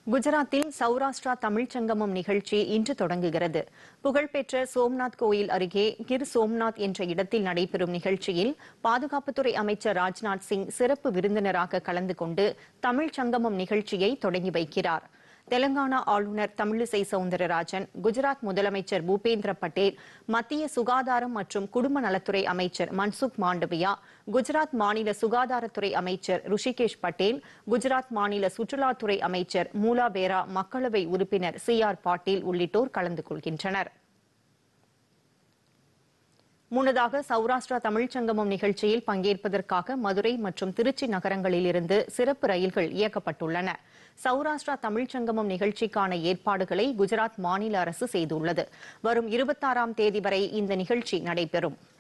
குஜராத்தில் சௌராஷ்டிரா தமிழ்ச் சங்கமம் நிகழ்ச்சி இன்று தொடங்குகிறது புகழ்பெற்ற சோம்நாத் கோயில் அருகே கிர் சோம்நாத் என்ற இடத்தில் நடைபெறும் நிகழ்ச்சியில் பாதுகாப்புத்துறை அமைச்சர் ராஜ்நாத் சிங் சிறப்பு விருந்தினராக கலந்து கொண்டு தமிழ்ச் சங்கமம் நிகழ்ச்சியை தொடங்கி வைக்கிறார் தெலங்கானா ஆளுநர் தமிழிசை சவுந்தரராஜன் குஜராத் முதலமைச்சர் பூபேந்திர பட்டேல் மத்திய சுகாதாரம் மற்றும் குடும்ப நலத்துறை அமைச்சர் மன்சுக் மாண்டவியா குஜராத் மாநில சுகாதாரத்துறை அமைச்சர் ருஷிகேஷ் பட்டேல் குஜராத் மாநில சுற்றுலாத்துறை அமைச்சர் மூலா பேரா மக்களவை உறுப்பினர் சி ஆர் பாட்டீல் உள்ளிட்டோர் கலந்து கொள்கின்றனர் முன்னதாக சௌராஷ்டிரா தமிழ்ச் சங்கமம் நிகழ்ச்சியில் பங்கேற்பதற்காக மதுரை மற்றும் திருச்சி நகரங்களில் இருந்து சிறப்பு ரயில்கள் இயக்கப்பட்டுள்ளன சௌராஷ்டிரா தமிழ்ச் சங்கமம் நிகழ்ச்சிக்கான ஏற்பாடுகளை குஜராத் மாநில அரசு செய்துள்ளது வரும் இருபத்தாறாம் தேதி வரை இந்த நிகழ்ச்சி நடைபெறும்